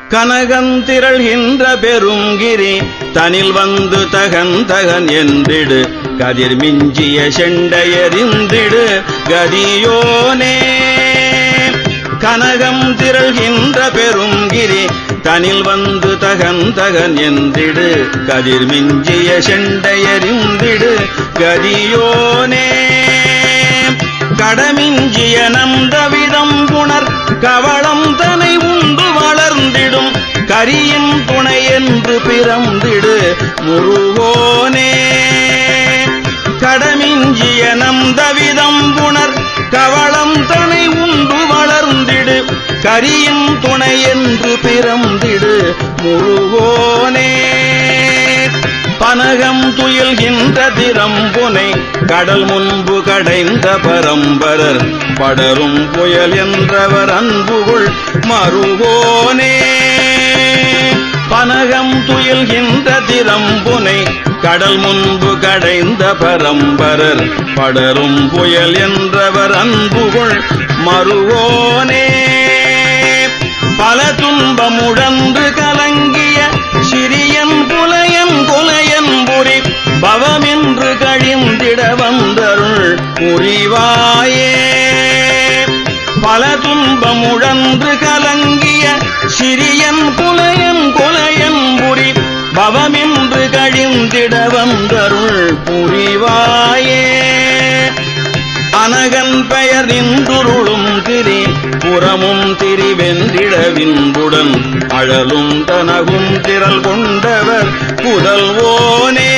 கனகந்திரள்கின்ற பெருங்கிரி தனில் வந்து தகன் தகன் என்றிடு கதிர் மிஞ்சிய செண்டையறிந்திடு கதியோனே கனகம் திரள்கின்ற பெருங்கிரி தனில் வந்து தகன் தகன் என்றிடு கதிர் மிஞ்சிய செண்டையறிந்திடு கதியோனே கடமிஞ்சிய நந்தவிதம் புணர் கவளம் தனை உண்டு வளர்ந்திடும் கரியின் துணை என்று பிறந்திடு முருகோனே கடமிஞ்சிய நந்தவிதம் புணர் கவளம் தனை உண்டு வளர்ந்திடு கரியின் துணை என்று பிறந்திடு முருகோனே பனகம் துயில்கின்ற திறம்புனை கடல் முன்பு கடைந்த பரம்பரர் படரும் புயல் என்றவர் அன்புகுள் மருகோனே பனகம் துயில்கின்ற திறம்புனை கடல் முன்பு கடைந்த பரம்பரர் படரும் புயல் என்றவர் அன்புகுள் மருகோனே பல துன்பமுழன்று கலங்கிய சிறியன் புலையன் கொலையன் புரி பவமென்று கழிந்திட வந்தருள் புரிவாயே பல துன்பமுழன்று கலங்கிய சிறியன் புலையன் கொலையன் புரி பவமென்று கழிந்திட வந்தருள் புரிவாயே அனகன் பெயர் நின்றுருளும் திரி புறமும் திரிவென்றிட வின்புடன் அழலும் தனகும் திரள் கொண்டவர் புதல்வோனே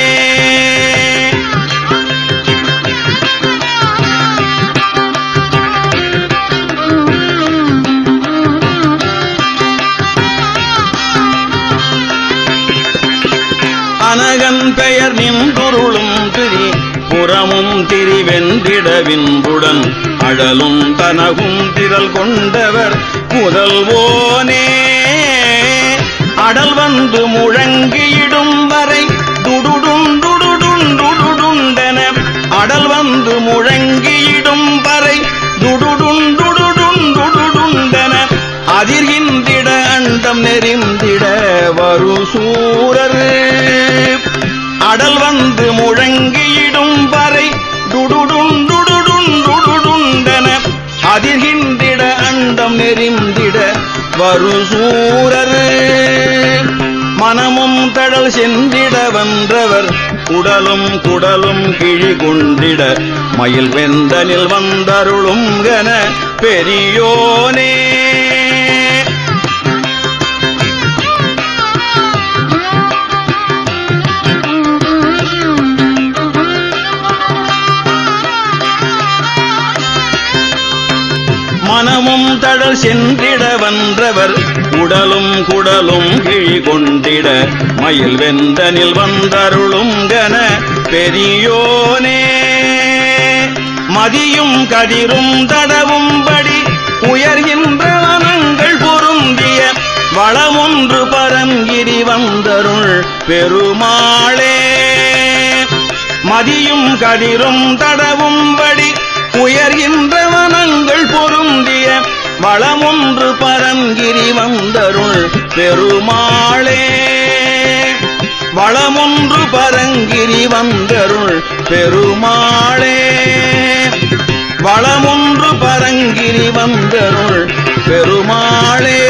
அனகன் பெயர் நின்றுருளும் திரி புறமும் திரிவென்றிட வின்புடன் அழலும் தனகும் திரள் கொண்டவர் புதல்வோனே அடல் வந்து முழங்கியிடும் வரை துடுடும் துடுடும் துடுடுண்டன அடல் வந்து முழங்கியிடும் வரை துடுடும் துடுடும் துடுடுண்டன அதிர்கின்றிட அண்டம் நெறிந்திட வரு சூரர் அடல் வந்து முழங்கியிடும் வரை துடுடும் துடுடும் துடுடுண்டன அதிர்கின்றிட அண்டம் நெறிந்திட வரு சூரர் மனமும் தடல் சென்றிட வந்தவர் உடலும் குடலும் கிழி கொண்டிட மயில் வெந்தனில் வந்தருளும் கன பெரியோனே மனமும் தடல் சென்றிட வந்தவர் உடலும் குடலும் கிழி கொண்டிட மயில் வெந்தனில் வந்தருளும் கன பெரியோனே மதியும் கதிரும் தடவும்படி உயர்கின்ற வனங்கள் பொருந்திய வளமொன்று பரங்கிரி வந்தருள் பெருமாளே மதியும் கதிரும் தடவும்படி உயர்கின்ற வனங்கள் பொருந்திய வளமொன்று பரங்கிரி வந்தருள் பெருமாளே வளமொன்று பரங்கிரி வந்தருள் பெருமாளே வளமொன்று பரங்கிரி வந்தருள் பெருமாளே